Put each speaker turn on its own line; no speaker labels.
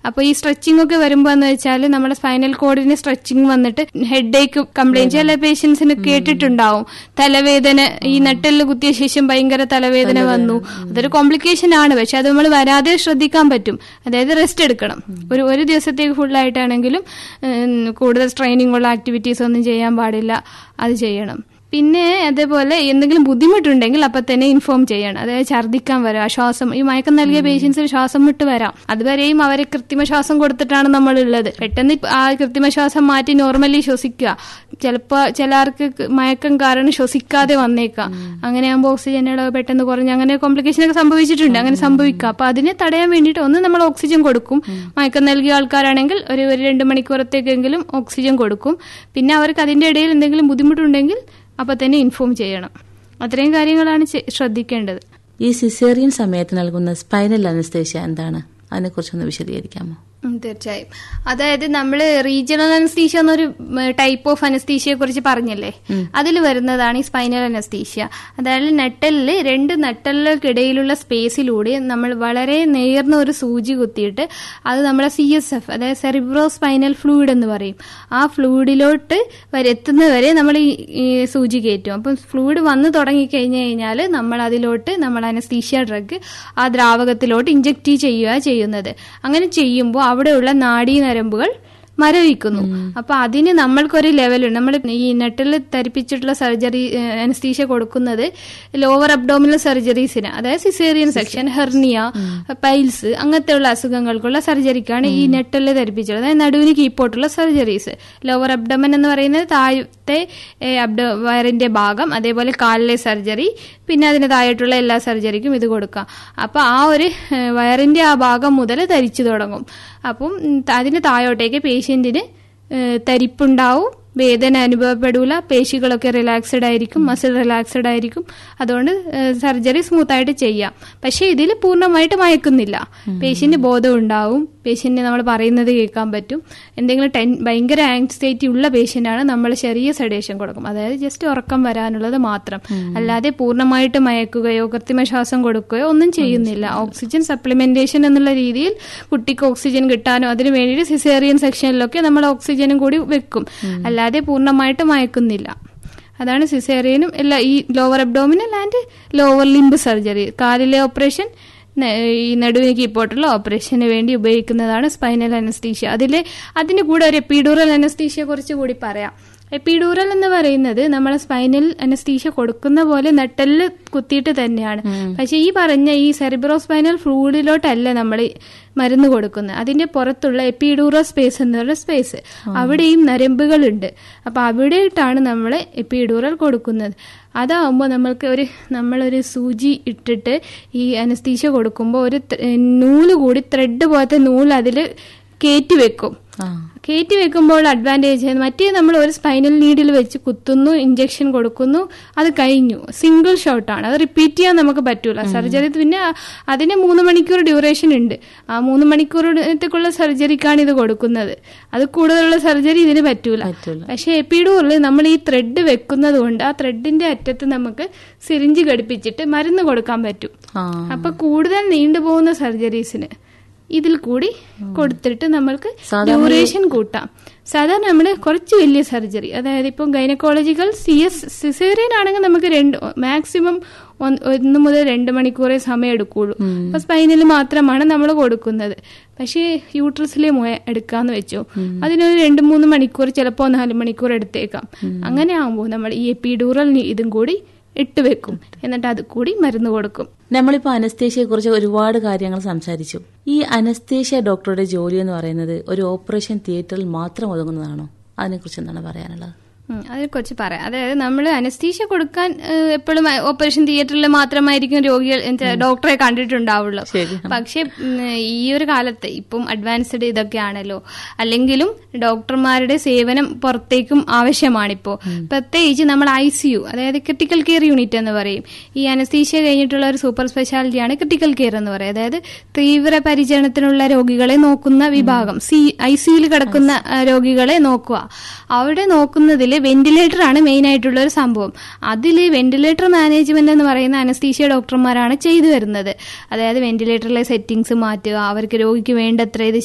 അപ്പോൾ ഈ സ്ട്രെച്ചിങ് ഒക്കെ വരുമ്പോൾ എന്ന് വെച്ചാൽ നമ്മുടെ സ്പൈനൽ കോഡിന് സ്ട്രെച്ചിങ് വന്നിട്ട് ഹെഡ് ഏക്ക് കംപ്ലൈന്റ് ചില പേഷ്യൻസിന് കേട്ടിട്ടുണ്ടാവും തലവേദന ഈ നട്ടെല്ല് കുത്തിയ ശേഷം ഭയങ്കര തലവേദന വന്നു അതൊരു കോംപ്ലിക്കേഷൻ ആണ് പക്ഷെ അത് നമ്മൾ വരാതെ ശ്രദ്ധിക്കാൻ പറ്റും അതായത് റെസ്റ്റ് എടുക്കണം ഒരു ഒരു ദിവസത്തേക്ക് ഫുൾ ആയിട്ടാണെങ്കിലും ഉം, കൂടുതൽ സ്ട്രെയിനിങ് ഉള്ള ആക്ടിവിറ്റീസ് ഒന്നും ചെയ്യാൻ പാടില്ല അത് ചെയ്യണം പിന്നെ അതേപോലെ എന്തെങ്കിലും ബുദ്ധിമുട്ടുണ്ടെങ്കിൽ അപ്പൊ തന്നെ ഇൻഫോം ചെയ്യണം അതായത് ഛർദ്ദിക്കാൻ വരാം ശ്വാസം ഈ മയക്കം നൽകിയ പേഷ്യൻസിന് ശ്വാസം വിട്ട് വരാം അതുവരെയും അവരെ കൃത്രിമ ശ്വാസം കൊടുത്തിട്ടാണ് നമ്മൾ ഉള്ളത് പെട്ടെന്ന് ആ കൃത്രിമ ശ്വാസം മാറ്റി നോർമലി ശ്വസിക്കുക ചിലപ്പോ ചിലർക്ക് മയക്കം കാരണം ശ്വസിക്കാതെ വന്നേക്കാം അങ്ങനെ ആകുമ്പോൾ ഓക്സിജൻ അളവ് പെട്ടെന്ന് കുറഞ്ഞ് അങ്ങനെ കോംപ്ലിക്കേഷൻ ഒക്കെ സംഭവിച്ചിട്ടുണ്ട് അങ്ങനെ സംഭവിക്കാം അപ്പൊ അതിനെ തടയാൻ വേണ്ടിയിട്ട് ഒന്ന് നമ്മൾ ഓക്സിജൻ കൊടുക്കും മയക്കം നൽകിയ ആൾക്കാരാണെങ്കിൽ ഒരു ഒരു രണ്ട് മണിക്കൂറത്തേക്കെങ്കിലും ഓക്സിജൻ കൊടുക്കും പിന്നെ അവർക്ക് അതിന്റെ ഇടയിൽ എന്തെങ്കിലും ബുദ്ധിമുട്ടുണ്ടെങ്കിൽ അപ്പൊ തന്നെ ഇൻഫോം ചെയ്യണം അത്രയും കാര്യങ്ങളാണ് ചെ- ശ്രദ്ധിക്കേണ്ടത്
ഈ സിസേറിയൻ സമയത്ത് നൽകുന്ന സ്പൈനൽ അനസ്തേഷ്യ എന്താണ് അതിനെക്കുറിച്ചൊന്ന് വിശദീകരിക്കാമോ
ഉം, തീർച്ചയായും അതായത് നമ്മൾ റീജിയണൽ അനസ്തീഷ്യ എന്നൊരു ടൈപ്പ് ഓഫ് അനസ്തീഷ്യയെ കുറിച്ച് പറഞ്ഞല്ലേ അതിൽ വരുന്നതാണ് ഈ സ്പൈനൽ അനസ്തീഷ്യ അതായത് നട്ടലില് രണ്ട് നട്ടലിലേക്കിടയിലുള്ള സ്പേസിലൂടെ നമ്മൾ വളരെ നേർന്ന ഒരു സൂചി കുത്തിയിട്ട് അത് നമ്മളെ സി എസ് എഫ് അതായത് സെറിബ്രോ സ്പൈനൽ ഫ്ലൂയിഡ് എന്ന് പറയും ആ ഫ്ലൂയിഡിലോട്ട് വരെ എത്തുന്നവരെ നമ്മൾ ഈ ഈ സൂചി കയറ്റും അപ്പം ഫ്ലൂയിഡ് വന്ന് തുടങ്ങി കഴിഞ്ഞു കഴിഞ്ഞാൽ നമ്മൾ അതിലോട്ട് നമ്മൾ അനസ്തീഷ്യ ഡ്രഗ് ആ ദ്രാവകത്തിലോട്ട് ഇഞ്ചക്ട് ചെയ്യുക ചെയ്യുന്നത് അങ്ങനെ ചെയ്യുമ്പോൾ അവിടെയുള്ള നാഡീ നരമ്പുകൾ മരവിക്കുന്നു അപ്പൊ അതിന് നമ്മൾക്കൊരു ലെവലുണ്ട് നമ്മൾ ഈ നെട്ടിൽ ധരിപ്പിച്ചിട്ടുള്ള സർജറി അനസ്തീഷ്യ കൊടുക്കുന്നത് ലോവർ അബ്ഡോമിനൽ സർജറീസിന് അതായത് സിസേറിയൻ സെക്ഷൻ ഹെർണിയ പൈൽസ് അങ്ങനത്തെയുള്ള അസുഖങ്ങൾക്കുള്ള സർജറിക്കാണ് ഈ നെട്ടിൽ ധരിപ്പിച്ചത് അതായത് നടുവിന് കീപ്പോട്ടുള്ള സർജറീസ് ലോവർ അബ്ഡമൻ എന്ന് പറയുന്നത് താഴത്തെ അബ്ഡോ വയറിന്റെ ഭാഗം അതേപോലെ കാലിലെ സർജറി പിന്നെ അതിന് താഴെയുള്ള എല്ലാ സർജറിക്കും ഇത് കൊടുക്കാം അപ്പൊ ആ ഒരു ഏഹ്, വയറിന്റെ ആ ഭാഗം മുതൽ ധരിച്ചു തുടങ്ങും അപ്പം ഉം, അതിന് താഴോട്ടേക്ക് പേഷ്യന്റിന് ഏഹ്, തരിപ്പുണ്ടാവും വേദന അനുഭവപ്പെടൂല പേശികളൊക്കെ റിലാക്സ്ഡ് ആയിരിക്കും മസിൽ റിലാക്സ്ഡ് ആയിരിക്കും അതുകൊണ്ട് സർജറി സ്മൂത്ത് ആയിട്ട് ചെയ്യാം പക്ഷെ ഇതിൽ പൂർണ്ണമായിട്ട് മയക്കുന്നില്ല പേഷ്യന്റ് ബോധം ഉണ്ടാവും പേഷ്യന്റിന് നമ്മൾ പറയുന്നത് കേൾക്കാൻ പറ്റും എന്തെങ്കിലും ടെൻ ഭയങ്കര ആങ്സൈറ്റി ഉള്ള പേഷ്യന്റാണ് നമ്മൾ ചെറിയ സെഡേഷൻ കൊടുക്കും അതായത് ജസ്റ്റ് ഉറക്കം വരാനുള്ളത് മാത്രം അല്ലാതെ പൂർണ്ണമായിട്ട് മയക്കുകയോ കൃത്രിമ ശ്വാസം കൊടുക്കുകയോ ഒന്നും ചെയ്യുന്നില്ല ഓക്സിജൻ സപ്ലിമെന്റേഷൻ എന്നുള്ള രീതിയിൽ കുട്ടിക്ക് ഓക്സിജൻ കിട്ടാനോ അതിന് വേണ്ടിയിട്ട് സിസേറിയൻ സെക്ഷനിലൊക്കെ നമ്മൾ ഓക്സിജനും കൂടി വെക്കും അല്ലാതെ പൂർണ്ണമായിട്ട് മയക്കുന്നില്ല അതാണ് സിസേറിയനും എല്ലാ ഈ lower abdominal and lower limb surgery കാലിലെ ഓപ്പറേഷൻ ന- ഈ നടുവിന് കീപ്പോട്ടുള്ള ഓപ്പറേഷന് വേണ്ടി ഉപയോഗിക്കുന്നതാണ് സ്പൈനൽ അനസ്തീഷ്യ അതിലെ അതിന് കൂടെ ഒരു എപ്പിഡൂറൽ അനസ്തീഷ്യയെ കുറിച്ച് കൂടി പറയാം എപ്പിഡൂറൽ എന്ന് പറയുന്നത് നമ്മളെ സ്പൈനൽ അനസ്തീഷ്യ കൊടുക്കുന്ന പോലെ നട്ടലില് കുത്തിയിട്ട് തന്നെയാണ് പക്ഷെ ഈ പറഞ്ഞ ഈ സെറിബ്രോ സ്പൈനൽ ഫ്ലൂയിഡിലോട്ടല്ല നമ്മൾ മരുന്ന് കൊടുക്കുന്നത് അതിന്റെ പുറത്തുള്ള എപ്പിഡൂറൽ സ്പേസ് എന്ന് പറയുന്ന സ്പേസ് അവിടെയും നരമ്പുകളുണ്ട് അപ്പൊ അവിടെയിട്ടാണ് നമ്മൾ എപ്പിഡൂറൽ കൊടുക്കുന്നത് അതാവുമ്പോൾ നമ്മൾക്ക് ഒരു നമ്മളൊരു സൂചി ഇട്ടിട്ട് ഈ അനസ്തീഷ്യ കൊടുക്കുമ്പോൾ ഒരു ത്ര- നൂല് കൂടി ത്രെഡ് പോലത്തെ നൂല് അതിൽ കയറ്റി വെക്കും
ആ
കയറ്റി വെക്കുമ്പോൾ അഡ്വാൻറ്റേജ് മറ്റേ നമ്മൾ ഒരു സ്പൈനൽ നീഡിൽ വെച്ച് കുത്തുന്നു ഇഞ്ചക്ഷൻ കൊടുക്കുന്നു അത് കഴിഞ്ഞു സിംഗിൾ ഷോട്ടാണ് അത് റിപ്പീറ്റ് ചെയ്യാൻ നമുക്ക് പറ്റൂല സർജറി പിന്നെ ആ- അതിന് മൂന്ന് മണിക്കൂർ ഡ്യൂറേഷൻ ഉണ്ട് ആ മൂന്ന് മണിക്കൂറത്തേക്കുള്ള സർജറിക്കാണ് ഇത് കൊടുക്കുന്നത് അത് കൂടുതലുള്ള സർജറി ഇതിന് പറ്റൂല
പറ്റൂല
പക്ഷെ എപ്പിഡൂറിൽ നമ്മൾ ഈ ത്രെഡ് വെക്കുന്നത് കൊണ്ട് ആ ത്രെഡിന്റെ അറ്റത്ത് നമുക്ക് സിറിഞ്ച് ഘടിപ്പിച്ചിട്ട് മരുന്ന് കൊടുക്കാൻ പറ്റും
ആ
അപ്പൊ കൂടുതൽ നീണ്ടുപോകുന്ന സർജറീസിന് ഇതിൽ കൂടി കൊടുത്തിട്ട് നമ്മൾക്ക് ഡ്യൂറേഷൻ കൂട്ടാം സാധാരണ നമ്മുടെ കുറച്ച് വലിയ സർജറി അതായത് ഇപ്പം ഗൈനക്കോളജിക്കൽ സി എസ് സിസേറിയൻ ആണെങ്കിൽ നമുക്ക് രണ്ട് മാക്സിമം ഒന്ന് മുതൽ രണ്ട് മണിക്കൂറേ സമയം എടുക്കുള്ളൂ അപ്പൊ സ്പൈനിൽ മാത്രമാണ് നമ്മൾ കൊടുക്കുന്നത് പക്ഷേ യൂട്രസിലെ മുഴ എടുക്കാന്ന് വെച്ചു അതിനൊരു രണ്ട് മൂന്ന് മണിക്കൂർ ചിലപ്പോൾ നാല് മണിക്കൂർ എടുത്തേക്കാം അങ്ങനെ ആകുമ്പോൾ നമ്മൾ ഈ എപ്പിഡൂറൽ ഇതും കൂടി ഇട്ട് വെക്കും എന്നിട്ട് അത് കൂടി മരുന്ന് കൊടുക്കും
നമ്മളിപ്പോ അനസ്തേഷ്യയെ കുറിച്ച് ഒരുപാട് കാര്യങ്ങൾ സംസാരിച്ചു ഈ അനസ്തേഷ്യ ഡോക്ടറുടെ ജോലി എന്ന് പറയുന്നത് ഒരു ഓപ്പറേഷൻ തിയേറ്ററിൽ മാത്രം ഒതുങ്ങുന്നതാണോ അതിനെക്കുറിച്ച് എന്താണ് പറയാനുള്ളത്
ഉം, അതിനെക്കുറിച്ച് പറയാം അതായത് നമ്മൾ അനസ്തീഷ്യ കൊടുക്കാൻ ഏഹ്, എപ്പോഴും ഓപ്പറേഷൻ തിയേറ്ററിൽ മാത്രമായിരിക്കും രോഗികൾ എന്താ, ഡോക്ടറെ കണ്ടിട്ടുണ്ടാവുള്ളൂ
ശരി.
പക്ഷെ ഉം, ഈ ഒരു കാലത്ത് ഇപ്പം അഡ്വാൻസ്ഡ് ഇതൊക്കെയാണല്ലോ അല്ലെങ്കിലും ഡോക്ടർമാരുടെ സേവനം പുറത്തേക്കും ആവശ്യമാണിപ്പോ പ്രത്യേകിച്ച് നമ്മൾ ഐ സി യു അതായത് ക്രിട്ടിക്കൽ കെയർ യൂണിറ്റ് എന്ന് പറയും ഈ അനസ്തീഷ്യ കഴിഞ്ഞിട്ടുള്ള ഒരു സൂപ്പർ സ്പെഷ്യാലിറ്റിയാണ് ക്രിട്ടിക്കൽ കെയർ എന്ന് പറയുന്നത് അതായത് തീവ്ര പരിചരണത്തിനുള്ള രോഗികളെ നോക്കുന്ന വിഭാഗം സി ഐ സിയിൽ കിടക്കുന്ന ആ, രോഗികളെ നോക്കുക അവിടെ നോക്കുന്നതിൽ വെന്റിലേറ്റർ ആണ് മെയിൻ ആയിട്ടുള്ള ഒരു സംഭവം അതിൽ വെന്റിലേറ്റർ മാനേജ്മെന്റ് എന്ന് പറയുന്ന അനസ്തീഷ്യ ഡോക്ടർമാരാണ് ചെയ്തു വരുന്നത് അതായത് വെന്റിലേറ്ററിലെ സെറ്റിംഗ്സ് മാറ്റുക അവർക്ക് രോഗിക്ക് വേണ്ടത്ര ഇത്